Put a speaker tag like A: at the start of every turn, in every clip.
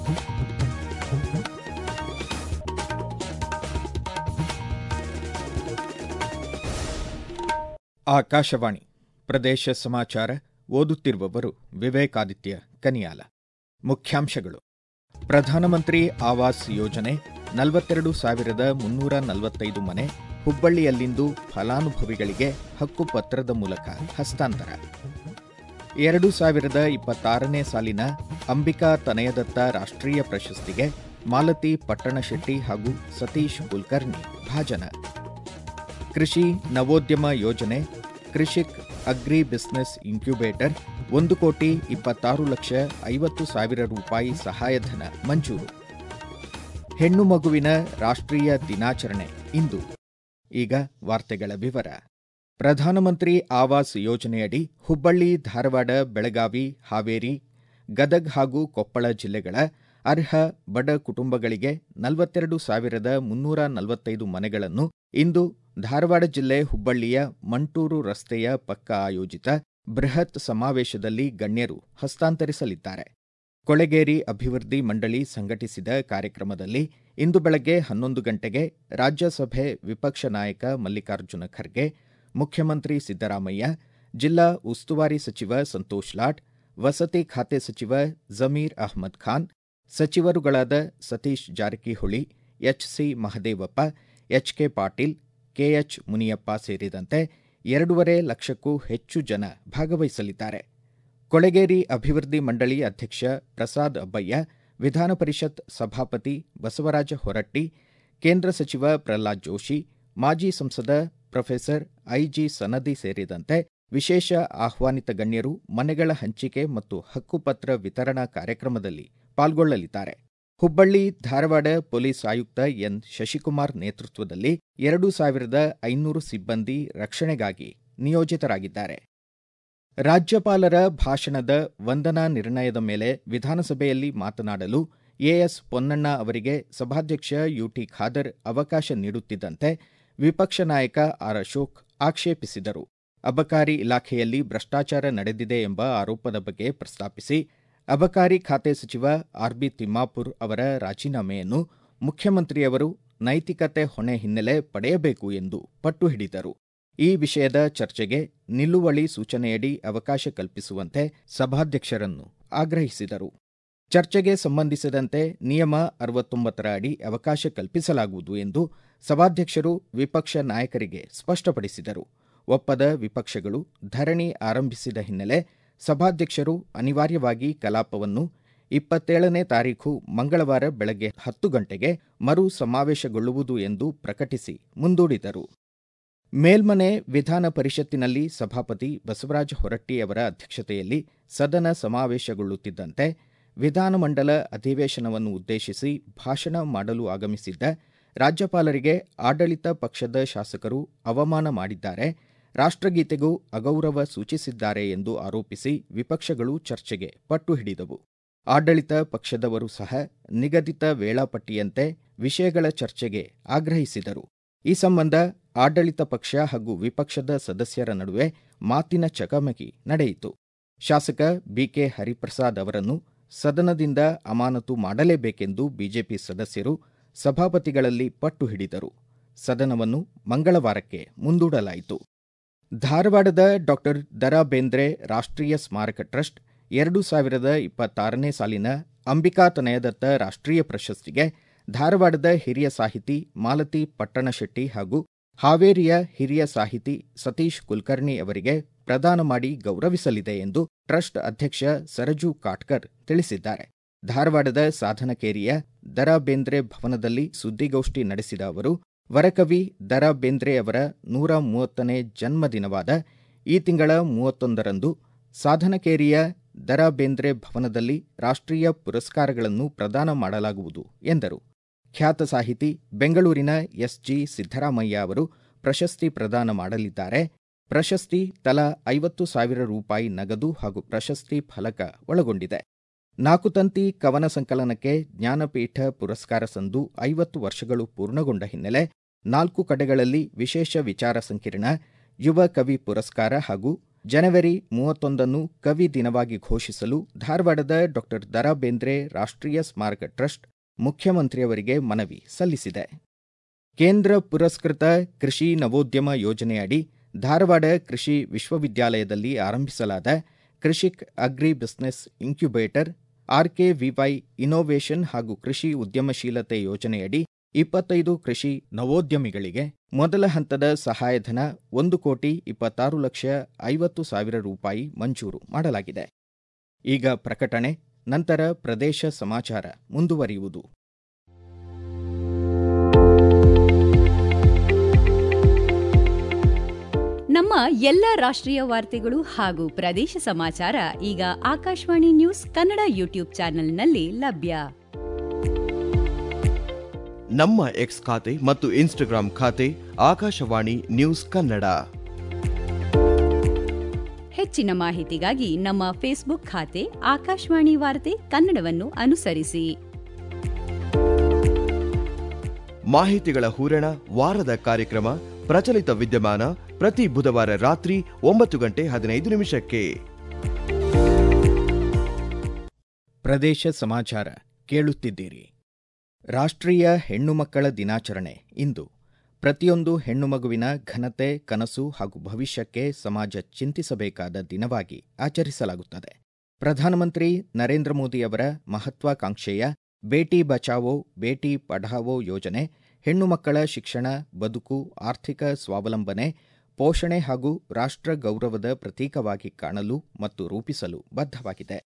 A: ಆಕಾಶವಾಣಿ ಪ್ರದೇಶ ಸಮಾಚಾರ ಓದುತ್ತಿರುವವರು ವಿವೇಕಾದಿತ್ಯ ಕನಿಯಾಲ ಮುಖ್ಯಾಂಶಗಳು ಪ್ರಧಾನಮಂತ್ರಿ ಆವಾಸ್ ಯೋಜನೆ ನಲವತ್ತೆರಡು ಸಾವಿರದ ಮುನ್ನೂರ ನಲವತ್ತೈದು ಮನೆ ಹುಬ್ಬಳ್ಳಿಯಲ್ಲಿಂದು ಫಲಾನುಭವಿಗಳಿಗೆ ಹಕ್ಕುಪತ್ರದ ಮೂಲಕ ಹಸ್ತಾಂತರ ಎರಡು ಸಾವಿರದ ಇಪ್ಪತ್ತಾರನೇ ಸಾಲಿನ ಅಂಬಿಕಾ ತನಯದತ್ತ ರಾಷ್ಟ್ರೀಯ ಪ್ರಶಸ್ತಿಗೆ ಮಾಲತಿ ಪಟ್ಟಣಶೆಟ್ಟಿ ಹಾಗೂ ಸತೀಶ್ ಕುಲಕರ್ಣಿ ಭಾಜನ ಕೃಷಿ ನವೋದ್ಯಮ ಯೋಜನೆ ಕೃಷಿಕ್ ಅಗ್ರಿ ಬಿಸಿನೆಸ್ ಇನ್ಕ್ಯುಬೇಟರ್ ಒಂದು ಕೋಟಿ ಇಪ್ಪತ್ತಾರು ಲಕ್ಷ ಐವತ್ತು ಸಾವಿರ ರೂಪಾಯಿ ಸಹಾಯಧನ ಮಂಜೂರು ಹೆಣ್ಣು ಮಗುವಿನ ರಾಷ್ಟ್ರೀಯ ದಿನಾಚರಣೆ ಇಂದು ಈಗ ವಾರ್ತೆಗಳ ವಿವರ ಪ್ರಧಾನಮಂತ್ರಿ ಆವಾಸ್ ಯೋಜನೆಯಡಿ ಹುಬ್ಬಳ್ಳಿ ಧಾರವಾಡ ಬೆಳಗಾವಿ ಹಾವೇರಿ ಗದಗ್ ಹಾಗೂ ಕೊಪ್ಪಳ ಜಿಲ್ಲೆಗಳ ಅರ್ಹ ಬಡ ಕುಟುಂಬಗಳಿಗೆ ನಲವತ್ತೆರಡು ಸಾವಿರದ ಮುನ್ನೂರ ನಲವತ್ತೈದು ಮನೆಗಳನ್ನು ಇಂದು ಧಾರವಾಡ ಜಿಲ್ಲೆ ಹುಬ್ಬಳ್ಳಿಯ ಮಂಟೂರು ರಸ್ತೆಯ ಪಕ್ಕ ಆಯೋಜಿತ ಬೃಹತ್ ಸಮಾವೇಶದಲ್ಲಿ ಗಣ್ಯರು ಹಸ್ತಾಂತರಿಸಲಿದ್ದಾರೆ ಕೊಳೆಗೇರಿ ಅಭಿವೃದ್ಧಿ ಮಂಡಳಿ ಸಂಘಟಿಸಿದ ಕಾರ್ಯಕ್ರಮದಲ್ಲಿ ಇಂದು ಬೆಳಗ್ಗೆ ಹನ್ನೊಂದು ಗಂಟೆಗೆ ರಾಜ್ಯಸಭೆ ವಿಪಕ್ಷ ನಾಯಕ ಮಲ್ಲಿಕಾರ್ಜುನ ಖರ್ಗೆ ಮುಖ್ಯಮಂತ್ರಿ ಸಿದ್ದರಾಮಯ್ಯ ಜಿಲ್ಲಾ ಉಸ್ತುವಾರಿ ಸಚಿವ ಸಂತೋಷ್ ಲಾಡ್ ವಸತಿ ಖಾತೆ ಸಚಿವ ಜಮೀರ್ ಅಹ್ಮದ್ ಖಾನ್ ಸಚಿವರುಗಳಾದ Satish Jarkiholi H C Mahadevappa H K Patil K H Muniyappa ಸೇರಿದಂತೆ ಎರಡೂವರೆ ಲಕ್ಷಕ್ಕೂ ಹೆಚ್ಚು ಜನ ಭಾಗವಹಿಸಲಿದ್ದಾರೆ ಕೊಳೆಗೇರಿ ಅಭಿವೃದ್ಧಿ ಮಂಡಳಿ ಅಧ್ಯಕ್ಷ ಪ್ರಸಾದ್ ಅಬ್ಬಯ್ಯ ವಿಧಾನ ಪರಿಷತ್ ಸಭಾಪತಿ ಬಸವರಾಜ ಹೊರಟ್ಟಿ ಕೇಂದ್ರ ಸಚಿವ ಪ್ರಹ್ಲಾದ್ ಜೋಶಿ ಮಾಜಿ ಸಂಸದ ಪ್ರೊಫೆಸರ್ ಐಜಿ ಸನದಿ ಸೇರಿದಂತೆ ವಿಶೇಷ ಆಹ್ವಾನಿತ ಗಣ್ಯರು ಮನೆಗಳ ಹಂಚಿಕೆ ಮತ್ತು ಹಕ್ಕುಪತ್ರ ವಿತರಣಾ ಕಾರ್ಯಕ್ರಮದಲ್ಲಿ ಪಾಲ್ಗೊಳ್ಳಲಿದ್ದಾರೆ ಹುಬ್ಬಳ್ಳಿ ಧಾರವಾಡ ಪೊಲೀಸ್ ಆಯುಕ್ತ ಎನ್ ಶಶಿಕುಮಾರ್ ನೇತೃತ್ವದಲ್ಲಿ ಎರಡು ಸಾವಿರದ ಐನೂರು ಸಿಬ್ಬಂದಿ ರಕ್ಷಣೆಗಾಗಿ ನಿಯೋಜಿತರಾಗಿದ್ದಾರೆ ರಾಜ್ಯಪಾಲರ ಭಾಷಣದ ವಂದನಾ ನಿರ್ಣಯದ ಮೇಲೆ ವಿಧಾನಸಭೆಯಲ್ಲಿ ಮಾತನಾಡಲು ಎಎಸ್ ಪೊನ್ನಣ್ಣ ಅವರಿಗೆ ಸಭಾಧ್ಯಕ್ಷ ಯುಟಿ ಖಾದರ್ ಅವಕಾಶ ನೀಡುತ್ತಿದ್ದಂತೆ ವಿಪಕ್ಷ ನಾಯಕ ಆರ್ ಅಶೋಕ್ ಆಕ್ಷೇಪಿಸಿದರು ಅಬಕಾರಿ ಇಲಾಖೆಯಲ್ಲಿ ಭ್ರಷ್ಟಾಚಾರ ನಡೆದಿದೆ ಎಂಬ ಆರೋಪದ ಬಗ್ಗೆ ಪ್ರಸ್ತಾಪಿಸಿ ಅಬಕಾರಿ ಖಾತೆ ಸಚಿವ ಆರ್ಬಿ ತಿಮ್ಮಾಪುರ್ ಅವರ ರಾಜೀನಾಮೆಯನ್ನು ಮುಖ್ಯಮಂತ್ರಿಯವರು ನೈತಿಕತೆ ಹೊಣೆ ಹಿನ್ನೆಲೆ ಪಡೆಯಬೇಕು ಎಂದು ಪಟ್ಟು ಹಿಡಿದರು ಈ ವಿಷಯದ ಚರ್ಚೆಗೆ ನಿಲುವಳಿ ಸೂಚನೆಯಡಿ ಅವಕಾಶ ಕಲ್ಪಿಸುವಂತೆ ಸಭಾಧ್ಯಕ್ಷರನ್ನು ಆಗ್ರಹಿಸಿದರು ಚರ್ಚೆಗೆ ಸಂಬಂಧಿಸಿದಂತೆ ನಿಯಮ ಅರವತ್ತೊಂಬತ್ತರ ಅಡಿ ಅವಕಾಶ ಕಲ್ಪಿಸಲಾಗುವುದು ಎಂದು ಸಭಾಧ್ಯಕ್ಷರು ವಿಪಕ್ಷ ನಾಯಕರಿಗೆ ಸ್ಪಷ್ಟಪಡಿಸಿದರು ಒಪ್ಪದ ವಿಪಕ್ಷಗಳು ಧರಣಿ ಆರಂಭಿಸಿದ ಹಿನ್ನೆಲೆ ಸಭಾಧ್ಯಕ್ಷರು ಅನಿವಾರ್ಯವಾಗಿ ಕಲಾಪವನ್ನು ಇಪ್ಪತ್ತೇಳನೇ ತಾರೀಖು ಮಂಗಳವಾರ ಬೆಳಗ್ಗೆ ಹತ್ತು ಗಂಟೆಗೆ ಮರು ಸಮಾವೇಶಗೊಳ್ಳುವುದು ಎಂದು ಪ್ರಕಟಿಸಿ ಮುಂದೂಡಿದರು ಮೇಲ್ಮನೆ ವಿಧಾನ ಪರಿಷತ್ತಿನಲ್ಲಿ ಸಭಾಪತಿ ಬಸವರಾಜ ಹೊರಟ್ಟಿಯವರ ಅಧ್ಯಕ್ಷತೆಯಲ್ಲಿ ಸದನ ಸಮಾವೇಶಗೊಳ್ಳುತ್ತಿದ್ದಂತೆ ವಿಧಾನಮಂಡಲ ಅಧಿವೇಶನವನ್ನು ಉದ್ದೇಶಿಸಿ ಭಾಷಣ ಮಾಡಲು ಆಗಮಿಸಿದ್ದ ರಾಜ್ಯಪಾಲರಿಗೆ ಆಡಳಿತ ಪಕ್ಷದ ಶಾಸಕರು ಅವಮಾನ ಮಾಡಿದ್ದಾರೆ ರಾಷ್ಟ್ರಗೀತೆಗೂ ಅಗೌರವ ಸೂಚಿಸಿದ್ದಾರೆ ಎಂದು ಆರೋಪಿಸಿ ವಿಪಕ್ಷಗಳು ಚರ್ಚೆಗೆ ಪಟ್ಟು ಹಿಡಿದವು ಆಡಳಿತ ಪಕ್ಷದವರು ಸಹ ನಿಗದಿತ ವೇಳಾಪಟ್ಟಿಯಂತೆ ವಿಷಯಗಳ ಚರ್ಚೆಗೆ ಆಗ್ರಹಿಸಿದರು ಈ ಸಂಬಂಧ ಆಡಳಿತ ಪಕ್ಷ ಹಾಗೂ ವಿಪಕ್ಷದ ಸದಸ್ಯರ ನಡುವೆ ಮಾತಿನ ಚಕಮಕಿ ನಡೆಯಿತು ಶಾಸಕ ಬಿಕೆ ಹರಿಪ್ರಸಾದ್ ಅವರನ್ನು ಸದನದಿಂದ ಅಮಾನತು ಮಾಡಲೇಬೇಕೆಂದು ಬಿಜೆಪಿ ಸದಸ್ಯರು ಸಭಾಪತಿಗಳಲ್ಲಿ ಪಟ್ಟು ಹಿಡಿದರು ಸದನವನ್ನು ಮಂಗಳವಾರಕ್ಕೆ ಮುಂದೂಡಲಾಯಿತು ಧಾರವಾಡದ ಡಾಕ್ಟರ್ ದರಾ ಬೇಂದ್ರೆ ರಾಷ್ಟ್ರೀಯ ಸ್ಮಾರಕ ಟ್ರಸ್ಟ್ ಎರಡು ಸಾವಿರದ ಇಪ್ಪತ್ತಾರನೇ ಸಾಲಿನ ಅಂಬಿಕಾ ತನಯದತ್ತ ರಾಷ್ಟ್ರೀಯ ಪ್ರಶಸ್ತಿಗೆ ಧಾರವಾಡದ ಹಿರಿಯ ಸಾಹಿತಿ ಮಾಲತಿ ಪಟ್ಟಣಶೆಟ್ಟಿ ಹಾಗೂ ಹಾವೇರಿಯ ಹಿರಿಯ ಸಾಹಿತಿ ಸತೀಶ್ ಕುಲಕರ್ಣಿ ಅವರಿಗೆ ಪ್ರದಾನ ಮಾಡಿ ಗೌರವಿಸಲಿದೆ ಎಂದು ಟ್ರಸ್ಟ್ ಅಧ್ಯಕ್ಷ ಸರಜು ಕಾಟ್ಕರ್ ತಿಳಿಸಿದ್ದಾರೆ ಧಾರವಾಡದ ಸಾಧನಕೇರಿಯ ದರಾ ಬೇಂದ್ರೆ ಭವನದಲ್ಲಿ ಸುದ್ದಿಗೋಷ್ಠಿ ನಡೆಸಿದ ಅವರು ವರಕವಿ ದರಾ ಬೇಂದ್ರೆ ಅವರ ನೂರ ಮೂವತ್ತನೇ ಜನ್ಮದಿನವಾದ ಈ ತಿಂಗಳ ಮೂವತ್ತೊಂದರಂದು ಸಾಧನಕೇರಿಯ ದರಾ ಬೇಂದ್ರೆ ಭವನದಲ್ಲಿ ರಾಷ್ಟ್ರೀಯ ಪುರಸ್ಕಾರಗಳನ್ನು ಪ್ರದಾನ ಮಾಡಲಾಗುವುದು ಎಂದರು ಖ್ಯಾತ ಸಾಹಿತಿ ಬೆಂಗಳೂರಿನ ಎಸ್ಜಿ ಸಿದ್ದರಾಮಯ್ಯ ಅವರು ಪ್ರಶಸ್ತಿ ಪ್ರದಾನ ಮಾಡಲಿದ್ದಾರೆ ಪ್ರಶಸ್ತಿ ತಲಾ ಐವತ್ತು ಸಾವಿರ ರೂಪಾಯಿ ನಗದು ಹಾಗೂ ಪ್ರಶಸ್ತಿ ಫಲಕ ಒಳಗೊಂಡಿದೆ ನಾಕುತಂತಿ ಕವನ ಸಂಕಲನಕ್ಕೆ ಜ್ಞಾನಪೀಠ ಪುರಸ್ಕಾರ ಸಂದು ಐವತ್ತು ವರ್ಷಗಳು ಪೂರ್ಣಗೊಂಡ ಹಿನ್ನೆಲೆ ನಾಲ್ಕು ಕಡೆಗಳಲ್ಲಿ ವಿಶೇಷ ವಿಚಾರ ಸಂಕಿರಣ ಯುವ ಕವಿ ಪುರಸ್ಕಾರ ಹಾಗೂ ಜನವರಿ ಮೂವತ್ತೊಂದನ್ನು ಕವಿ ದಿನವಾಗಿ ಘೋಷಿಸಲು ಧಾರವಾಡದ ಡಾಕ್ಟರ್ ದರಾ ಬೇಂದ್ರೆ ರಾಷ್ಟ್ರೀಯ ಸ್ಮಾರಕ ಟ್ರಸ್ಟ್ ಮುಖ್ಯಮಂತ್ರಿಯವರಿಗೆ ಮನವಿ ಸಲ್ಲಿಸಿದೆ ಕೇಂದ್ರ ಪುರಸ್ಕೃತ ಕೃಷಿ ನವೋದ್ಯಮ ಯೋಜನೆಯಡಿ ಧಾರವಾಡ ಕೃಷಿ ವಿಶ್ವವಿದ್ಯಾಲಯದಲ್ಲಿ ಆರಂಭಿಸಲಾದ Krishik agri business incubator R K V Y innovation ಹಾಗೂ ಕೃಷಿ ಉದ್ಯಮಶೀಲತೆ ಯೋಜನೆಯಡಿ ಇಪ್ಪತ್ತೈದು ಕೃಷಿ ನವೋದ್ಯಮಿಗಳಿಗೆ ಮೊದಲ ಹಂತದ ಸಹಾಯಧನ ಒಂದು ಕೋಟಿ ಇಪ್ಪತ್ತಾರು ಲಕ್ಷ ಐವತ್ತು ಸಾವಿರ ರೂಪಾಯಿ ಮಂಜೂರು ಮಾಡಲಾಗಿದೆ ಈಗ ಪ್ರಕಟಣೆ ನಂತರ ಪ್ರದೇಶ ಸಮಾಚಾರ ಮುಂದುವರಿಯುವುದು
B: ನಮ್ಮ ಎಲ್ಲ ರಾಷ್ಟ್ರೀಯ ವಾರ್ತೆಗಳು ಹಾಗೂ ಪ್ರದೇಶ ಸಮಾಚಾರ ಈಗ ಆಕಾಶವಾಣಿ ನ್ಯೂಸ್ ಕನ್ನಡ ಯೂಟ್ಯೂಬ್ ಚಾನೆಲ್ನಲ್ಲಿ ಲಭ್ಯ
C: ನಮ್ಮ ಎಕ್ಸ್ ಖಾತೆ ಮತ್ತು ಇನ್ಸ್ಟಾಗ್ರಾಂ ಖಾತೆ ಆಕಾಶವಾಣಿ ನ್ಯೂಸ್ ಕನ್ನಡ
B: ಹೆಚ್ಚಿನ ಮಾಹಿತಿಗಾಗಿ ನಮ್ಮ ಫೇಸ್ಬುಕ್ ಖಾತೆ ಆಕಾಶವಾಣಿ ವಾರ್ತೆ ಕನ್ನಡವನ್ನು ಅನುಸರಿಸಿ
C: ಮಾಹಿತಿಗಳ ಹೂರಣ ವಾರದ ಕಾರ್ಯಕ್ರಮ ಪ್ರಚಲಿತ ವಿದ್ಯಮಾನ ಪ್ರತಿ ಬುಧವಾರ ರಾತ್ರಿ ಒಂಬತ್ತು ಗಂಟೆ ಹದಿನೈದು ನಿಮಿಷಕ್ಕೆ
A: ಪ್ರದೇಶ ಸಮಾಚಾರ ಕೇಳುತ್ತಿದ್ದೀರಿ ರಾಷ್ಟ್ರೀಯ ಹೆಣ್ಣು ಮಕ್ಕಳ ದಿನಾಚರಣೆ ಇಂದು ಪ್ರತಿಯೊಂದು ಹೆಣ್ಣು ಮಗುವಿನ ಘನತೆ ಕನಸು ಹಾಗೂ ಭವಿಷ್ಯಕ್ಕೆ ಸಮಾಜ ಚಿಂತಿಸಬೇಕಾದ ದಿನವಾಗಿ ಆಚರಿಸಲಾಗುತ್ತದೆ ಪ್ರಧಾನಮಂತ್ರಿ ನರೇಂದ್ರ ಮೋದಿಯವರ ಮಹತ್ವಾಕಾಂಕ್ಷೆಯ ಬೇಟಿ ಬಚಾವೋ ಬೇಟಿ ಪಢಾವೋ ಯೋಜನೆ ಹೆಣ್ಣು ಮಕ್ಕಳ ಶಿಕ್ಷಣ ಬದುಕು ಆರ್ಥಿಕ ಸ್ವಾವಲಂಬನೆ ಪೋಷಣೆ ಹಾಗೂ ರಾಷ್ಟ್ರ ಗೌರವದ ಪ್ರತೀಕವಾಗಿ ಕಾಣಲು ಮತ್ತು ರೂಪಿಸಲು ಬದ್ಧವಾಗಿದೆ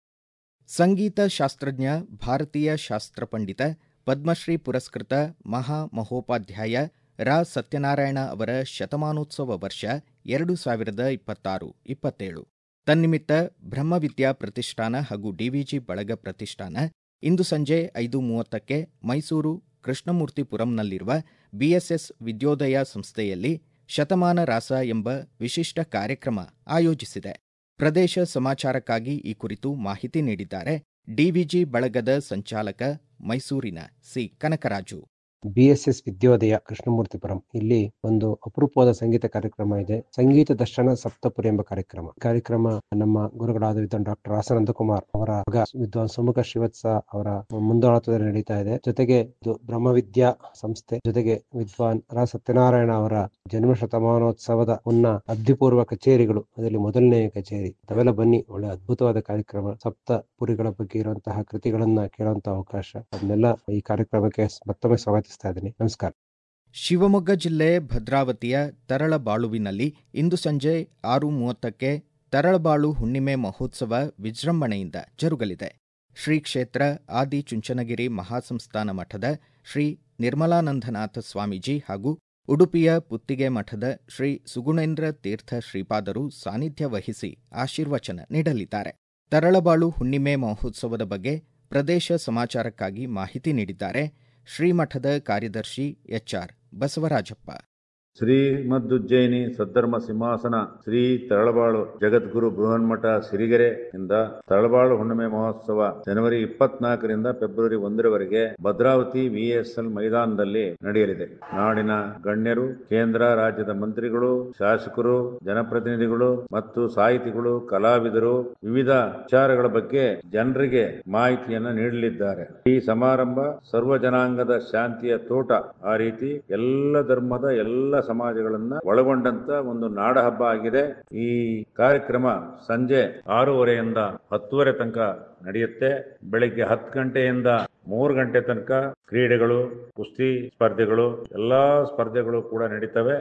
A: ಸಂಗೀತ ಶಾಸ್ತ್ರಜ್ಞ ಭಾರತೀಯ ಶಾಸ್ತ್ರ ಪಂಡಿತ ಪದ್ಮಶ್ರೀ ಪುರಸ್ಕೃತ ಮಹಾ ಮಹೋಪಾಧ್ಯಾಯ ರಾ ಸತ್ಯನಾರಾಯಣ ಅವರ ಶತಮಾನೋತ್ಸವ ವರ್ಷ ಎರಡು ಸಾವಿರದ ಇಪ್ಪತ್ತಾರು ಇಪ್ಪತ್ತೇಳು ತನ್ನಿಮಿತ್ತ ಬ್ರಹ್ಮವಿದ್ಯಾ ಪ್ರತಿಷ್ಠಾನ ಹಾಗೂ ಡಿವಿಜಿ ಬಳಗ ಪ್ರತಿಷ್ಠಾನ ಇಂದು ಸಂಜೆ ಐದು ಮೂವತ್ತಕ್ಕೆ ಮೈಸೂರು ಕೃಷ್ಣಮೂರ್ತಿಪುರಂನಲ್ಲಿರುವ ಬಿಎಸ್ಎಸ್ ವಿದ್ಯೋದಯ ಸಂಸ್ಥೆಯಲ್ಲಿ ಶತಮಾನ ರಾಸ ಎಂಬ ವಿಶಿಷ್ಟ ಕಾರ್ಯಕ್ರಮ ಆಯೋಜಿಸಿದೆ ಪ್ರದೇಶ ಸಮಾಚಾರಕ್ಕಾಗಿ ಈ ಕುರಿತು ಮಾಹಿತಿ ನೀಡಿದ್ದಾರೆ ಡಿವಿಜಿ ಬಳಗದ ಸಂಚಾಲಕ ಮೈಸೂರಿನ ಸಿ ಕನಕರಾಜು
D: ಬಿಎಸ್ಎಸ್ ವಿದ್ಯೋದಯ ಕೃಷ್ಣಮೂರ್ತಿಪುರಂ ಇಲ್ಲಿ ಒಂದು ಅಪರೂಪವಾದ ಸಂಗೀತ ಕಾರ್ಯಕ್ರಮ ಇದೆ ಸಂಗೀತ ದರ್ಶನ ಸಪ್ತಪುರಿ ಎಂಬ ಕಾರ್ಯಕ್ರಮ ಕಾರ್ಯಕ್ರಮ ನಮ್ಮ ಗುರುಗಳಾದ ವಿದ್ವಾನ್ ಡಾಕ್ಟರ್ ರಾಸನಂದಕುಮಾರ್ ಅವರ ಮಗ ವಿದ್ವಾನ್ ಸುಮುಖ ಶ್ರೀವತ್ಸ ಅವರ ಮುಂದಾಳತ್ವದಲ್ಲಿ ನಡೀತಾ ಇದೆ ಜೊತೆಗೆ ಇದು ಬ್ರಹ್ಮವಿದ್ಯಾ ಸಂಸ್ಥೆ ಜೊತೆಗೆ ವಿದ್ವಾನ್ ರಾ ಸತ್ಯನಾರಾಯಣ ಅವರ ಜನ್ಮ ಶತಮಾನೋತ್ಸವದ ಮುನ್ನ ಅದ್ಭುತಪೂರ್ವ ಕಚೇರಿಗಳು ಅದರಲ್ಲಿ ಮೊದಲನೆಯ ಕಚೇರಿ ತಾವೆಲ್ಲ ಬನ್ನಿ ಒಳ್ಳೆ ಅದ್ಭುತವಾದ ಕಾರ್ಯಕ್ರಮ ಸಪ್ತ ಪುರಿಗಳ ಬಗ್ಗೆ ಇರುವಂತಹ ಕೃತಿಗಳನ್ನ ಕೇಳುವಂತಹ ಅವಕಾಶ ಅದನ್ನೆಲ್ಲ ಈ ಕಾರ್ಯಕ್ರಮಕ್ಕೆ ಮತ್ತೊಮ್ಮೆ ಸ್ವಾಗತಿಸ್ತಾ ಇದ್ದೀನಿ ನಮಸ್ಕಾರ
A: ಶಿವಮೊಗ್ಗ ಜಿಲ್ಲೆ ಭದ್ರಾವತಿಯ ತರಳಬಾಳುವಿನಲ್ಲಿ ಇಂದು ಸಂಜೆ ಆರು ಮೂವತ್ತಕ್ಕೆ ತರಳಬಾಳು ಹುಣ್ಣಿಮೆ ಮಹೋತ್ಸವ ವಿಜೃಂಭಣೆಯಿಂದ ಜರುಗಲಿದೆ ಶ್ರೀ ಕ್ಷೇತ್ರ ಆದಿ ಚುಂಚನಗಿರಿ ಮಹಾಸಂಸ್ಥಾನ ಮಠದ ಶ್ರೀ ನಿರ್ಮಲಾನಂದನಾಥ ಸ್ವಾಮೀಜಿ ಹಾಗೂ ಉಡುಪಿಯ ಪುತ್ತಿಗೆ ಮಠದ ಶ್ರೀ ಸುಗುಣೇಂದ್ರ ತೀರ್ಥ ಶ್ರೀಪಾದರು ಸಾನ್ನಿಧ್ಯ ವಹಿಸಿ ಆಶೀರ್ವಚನ ನೀಡಲಿದ್ದಾರೆ ತರಳಬಾಳು ಹುಣ್ಣಿಮೆ ಮಹೋತ್ಸವದ ಬಗ್ಗೆ ಪ್ರದೇಶ ಸಮಾಚಾರಕ್ಕಾಗಿ ಮಾಹಿತಿ ನೀಡಿದ್ದಾರೆ ಶ್ರೀಮಠದ ಕಾರ್ಯದರ್ಶಿ ಎಚ್ಆರ್ ಬಸವರಾಜಪ್ಪ
E: ಶ್ರೀಮದ್ದುಜ್ಜಯಿನಿ ಸದ್ಧರ್ಮ ಸಿಂಹಾಸನ ಶ್ರೀ ತರಳಬಾಳು ಜಗದ್ಗುರು ಬೃಹನ್ಮಠ ಸಿರಿಗೆರೆ ಇಂದ ತರಳಬಾಳು ಹುಣ್ಣಿಮೆ ಮಹೋತ್ಸವ ಜನವರಿ ಇಪ್ಪತ್ನಾಲ್ಕರಿಂದ ಫೆಬ್ರವರಿ ಒಂದರವರೆಗೆ ಭದ್ರಾವತಿ ವಿಎಸ್ಎಲ್ ಮೈದಾನದಲ್ಲಿ ನಡೆಯಲಿದೆ ನಾಡಿನ ಗಣ್ಯರು ಕೇಂದ್ರ ರಾಜ್ಯದ ಮಂತ್ರಿಗಳು ಶಾಸಕರು ಜನಪ್ರತಿನಿಧಿಗಳು ಮತ್ತು ಸಾಹಿತಿಗಳು ಕಲಾವಿದರು ವಿವಿಧ ವಿಚಾರಗಳ ಬಗ್ಗೆ ಜನರಿಗೆ ಮಾಹಿತಿಯನ್ನು ನೀಡಲಿದ್ದಾರೆ ಈ ಸಮಾರಂಭ ಸರ್ವ ಜನಾಂಗದ ಶಾಂತಿಯ ತೋಟ ಆ ರೀತಿ ಎಲ್ಲ ಧರ್ಮದ ಎಲ್ಲ ಸಮಾಜಗಳನ್ನ ಒಳಗೊಂಡಂತ ಒಂದು ನಾಡ ಹಬ್ಬ ಆಗಿದೆ ಈ ಕಾರ್ಯಕ್ರಮ ಸಂಜೆ ಆರೂವರೆಯಿಂದ ಹತ್ತುವರೆ ತನಕ ನಡೆಯುತ್ತೆ ಬೆಳಿಗ್ಗೆ ಹತ್ತು ಗಂಟೆಯಿಂದ ಮೂರು ಗಂಟೆ ತನಕ ಕ್ರೀಡೆಗಳು ಕುಸ್ತಿ ಸ್ಪರ್ಧೆಗಳು ಎಲ್ಲಾ ಸ್ಪರ್ಧೆಗಳು ಕೂಡ ನಡೀತವೆ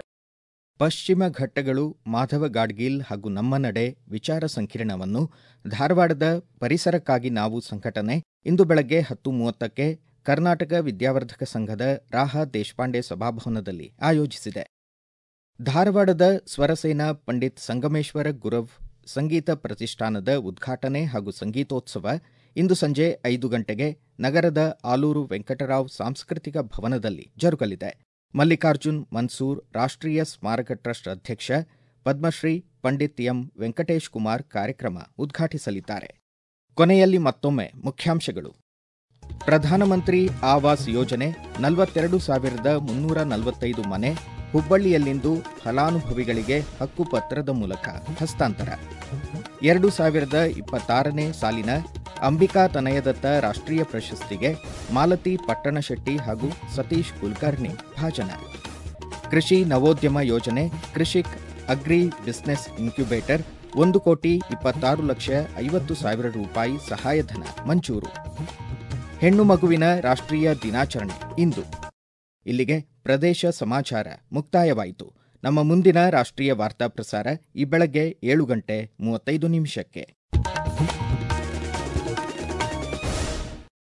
A: ಪಶ್ಚಿಮ ಘಟ್ಟಗಳು ಮಾಧವ ಗಾಡ್ಗೀಲ್ ಹಾಗೂ ನಮ್ಮ ನಡೆ ವಿಚಾರ ಸಂಕಿರಣವನ್ನು ಧಾರವಾಡದ ಪರಿಸರಕ್ಕಾಗಿ ನಾವು ಸಂಘಟನೆ ಇಂದು ಬೆಳಗ್ಗೆ ಹತ್ತು ಮೂವತ್ತಕ್ಕೆ ಕರ್ನಾಟಕ ವಿದ್ಯಾವರ್ಧಕ ಸಂಘದ ರಾಹ ದೇಶಪಾಂಡೆ ಸಭಾಭವನದಲ್ಲಿ ಆಯೋಜಿಸಿದೆ ಧಾರವಾಡದ ಸ್ವರಸೇನಾ ಪಂಡಿತ್ ಸಂಗಮೇಶ್ವರ ಗುರವ್ ಸಂಗೀತ ಪ್ರತಿಷ್ಠಾನದ ಉದ್ಘಾಟನೆ ಹಾಗೂ ಸಂಗೀತೋತ್ಸವ ಇಂದು ಸಂಜೆ ಐದು ಗಂಟೆಗೆ ನಗರದ ಆಲೂರು ವೆಂಕಟರಾವ್ ಸಾಂಸ್ಕೃತಿಕ ಭವನದಲ್ಲಿ ಜರುಗಲಿದೆ ಮಲ್ಲಿಕಾರ್ಜುನ್ ಮನ್ಸೂರ್ ರಾಷ್ಟ್ರೀಯ ಸ್ಮಾರಕ ಟ್ರಸ್ಟ್ ಅಧ್ಯಕ್ಷ ಪದ್ಮಶ್ರೀ ಪಂಡಿತ್ ಎಂ ವೆಂಕಟೇಶ್ ಕುಮಾರ್ ಕಾರ್ಯಕ್ರಮ ಉದ್ಘಾಟಿಸಲಿದ್ದಾರೆ ಕೊನೆಯಲ್ಲಿ ಮತ್ತೊಮ್ಮೆ ಮುಖ್ಯಾಂಶಗಳು ಪ್ರಧಾನಮಂತ್ರಿ ಆವಾಸ್ ಯೋಜನೆ ನಲವತ್ತೆರಡು ಸಾವಿರದ ಮುನ್ನೂರ ನಲವತ್ತೈದು ಮನೆ ಹುಬ್ಬಳ್ಳಿಯಲ್ಲಿಂದು ಫಲಾನುಭವಿಗಳಿಗೆ ಹಕ್ಕುಪತ್ರದ ಮೂಲಕ ಹಸ್ತಾಂತರ ಎರಡು ಸಾವಿರದ ಇಪ್ಪತ್ತಾರನೇ ಸಾಲಿನ ಅಂಬಿಕಾ ತನಯದತ್ತ ರಾಷ್ಟ್ರೀಯ ಪ್ರಶಸ್ತಿಗೆ ಮಾಲತಿ ಪಟ್ಟಣಶೆಟ್ಟಿ ಹಾಗೂ ಸತೀಶ್ ಕುಲಕರ್ಣಿ ಭಾಜನ ಕೃಷಿ ನವೋದ್ಯಮ ಯೋಜನೆ ಕೃಷಿಕ್ ಅಗ್ರಿ ಬಿಸಿನೆಸ್ ಇನ್ಕ್ಯುಬೇಟರ್ ಒಂದು ಕೋಟಿ ಇಪ್ಪತ್ತಾರು ಲಕ್ಷ ಐವತ್ತು ಸಾವಿರ ರೂಪಾಯಿ ಸಹಾಯಧನ ಮಂಜೂರು ಹೆಣ್ಣು ಮಗುವಿನ ರಾಷ್ಟ್ರೀಯ ದಿನಾಚರಣೆ ಇಂದು ಇಲ್ಲಿಗೆ ಪ್ರದೇಶ ಸಮಾಚಾರ ಮುಕ್ತಾಯವಾಯಿತು ನಮ್ಮ ಮುಂದಿನ ರಾಷ್ಟ್ರೀಯ ವಾರ್ತಾ ಪ್ರಸಾರ ಈ ಬೆಳಗ್ಗೆ ಏಳು ಗಂಟೆ ಮೂವತ್ತೈದು ನಿಮಿಷಕ್ಕೆ